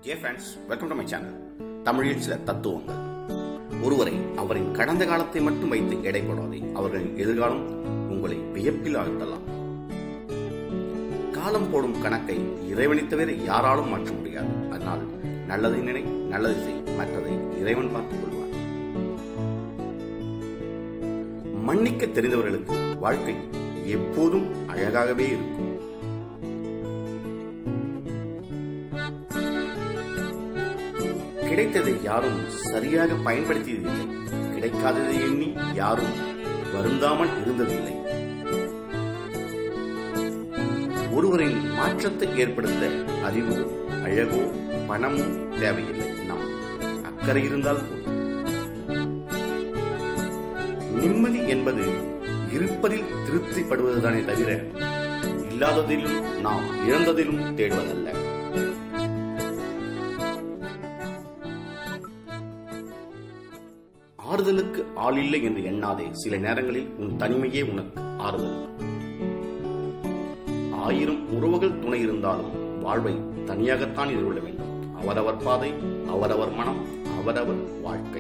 Dear friends welcome to my channel தமிழில் சில தத்துவங்கள் ஒருவரை அவரின் கடந்த காலத்தை மட்டும் வைத்து எடை போடாதே அவர்களின் எதிர்காலம் உங்களை வியப்பில் ஆழ்த்தலாம் காலம் போடும் கணக்கை இறைவனை தவிர யாராலும் மாற்ற முடியாது அதனால் நல்லதை நினை நல்லதை செய் மற்றதை இறைவன் பார்த்துக் கொள்வார் மன்னிக்க தெரிந்தவர்களுக்கு வாழ்க்கை எப்போதும் அழகாகவே இருக்கும் கிடைத்ததை யாரும் சரியாக பயன்படுத்தியதில்லை கிடைக்காததை எண்ணி யாரும் வருந்தாமல் இருந்ததில்லை ஒருவரின் மாற்றத்தை ஏற்படுத்த அறிவோ அழகோ பணமோ தேவையில்லை நாம் அக்கறை இருந்தால் போதும் நிம்மதி என்பது இருப்பதில் திருப்திப்படுவதுதானே தவிர இல்லாததிலும் நாம் இழந்ததிலும் தேடுவதல்ல ஆறுதலுக்கு ஆள் இல்லை என்று எண்ணாதே சில நேரங்களில் உன் தனிமையே உனக்கு ஆறுதல் ஆயிரம் உறவுகள் துணை இருந்தாலும் வாழ்வை தனியாகத்தான் எதிர்கொள்ள வேண்டும் அவரவர் பாதை அவரவர் மனம் அவரவர் வாழ்க்கை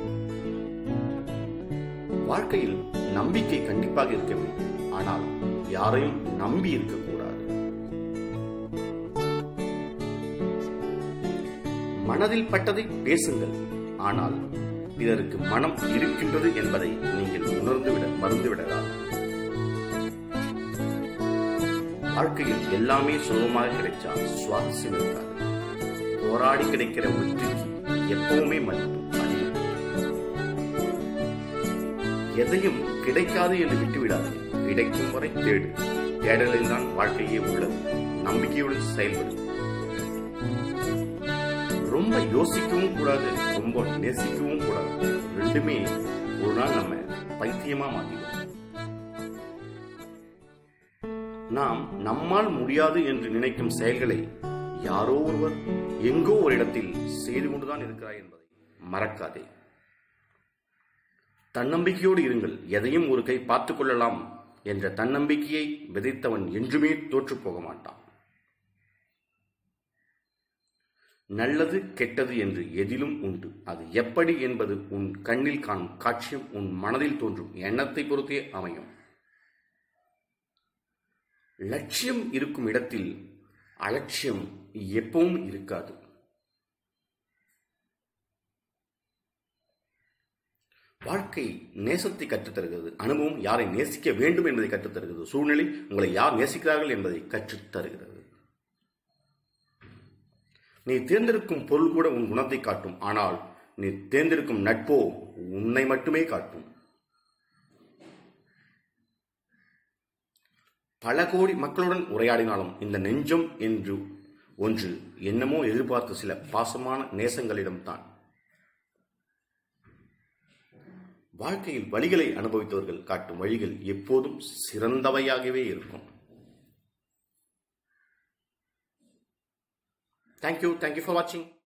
வாழ்க்கையில் நம்பிக்கை கண்டிப்பாக இருக்க வேண்டும் ஆனால் யாரையும் நம்பி இருக்கக்கூடாது மனதில் பட்டதை பேசுங்கள் ஆனால் பிறருக்கு மனம் இருக்கின்றது என்பதை நீங்கள் உணர்ந்துவிட மறந்துவிடலாம் வாழ்க்கையில் எல்லாமே சுலபமாக கிடைச்சா சுவாரஸ்யம் இருக்காது போராடி கிடைக்கிற வெற்றிக்கு எப்பவுமே மதிப்பு அதிகம். எதையும் கிடைக்காது என்று விட்டுவிடாது கிடைக்கும் வரை தேடு தேடலில் தான் வாழ்க்கையே உள்ளது நம்பிக்கையுடன் செயல்படு ரொம்ப யோசிக்கவும் கூடாது ரொம்ப நேசிக்கவும் கூடாது ரெண்டுமே ஒரு நாள் நம்ம பைத்தியமா மாட்டிடும் நாம் நம்மால் முடியாது என்று நினைக்கும் செயல்களை யாரோ ஒருவர் எங்கோ ஒரு இடத்தில் செய்து கொண்டுதான் இருக்கிறார் என்பதை மறக்காதே தன்னம்பிக்கையோடு இருங்கள் எதையும் ஒரு கை பார்த்துக் கொள்ளலாம் என்ற தன்னம்பிக்கையை விதைத்தவன் என்றுமே தோற்று போக மாட்டான் நல்லது கெட்டது என்று எதிலும் உண்டு அது எப்படி என்பது உன் கண்ணில் காணும் காட்சியம் உன் மனதில் தோன்றும் எண்ணத்தை பொறுத்தே அமையும் லட்சியம் இருக்கும் இடத்தில் அலட்சியம் எப்பவும் இருக்காது வாழ்க்கை நேசத்தை கற்றுத் தருகிறது அனுபவம் யாரை நேசிக்க வேண்டும் என்பதை கற்றுத் தருகிறது சூழ்நிலை உங்களை யார் நேசிக்கிறார்கள் என்பதை கற்றுத் தருகிறது நீ தேர்ந்தெடுக்கும் பொருள் கூட உன் குணத்தை காட்டும் ஆனால் நீ தேர்ந்தெடுக்கும் நட்போ உன்னை மட்டுமே காட்டும் பல கோடி மக்களுடன் உரையாடினாலும் இந்த நெஞ்சம் என்று ஒன்று என்னமோ எதிர்பார்த்த சில பாசமான நேசங்களிடம்தான் வாழ்க்கையில் வழிகளை அனுபவித்தவர்கள் காட்டும் வழிகள் எப்போதும் சிறந்தவையாகவே இருக்கும் தேங்க்யூ தேங்க்யூ ஃபார் வாட்சிங்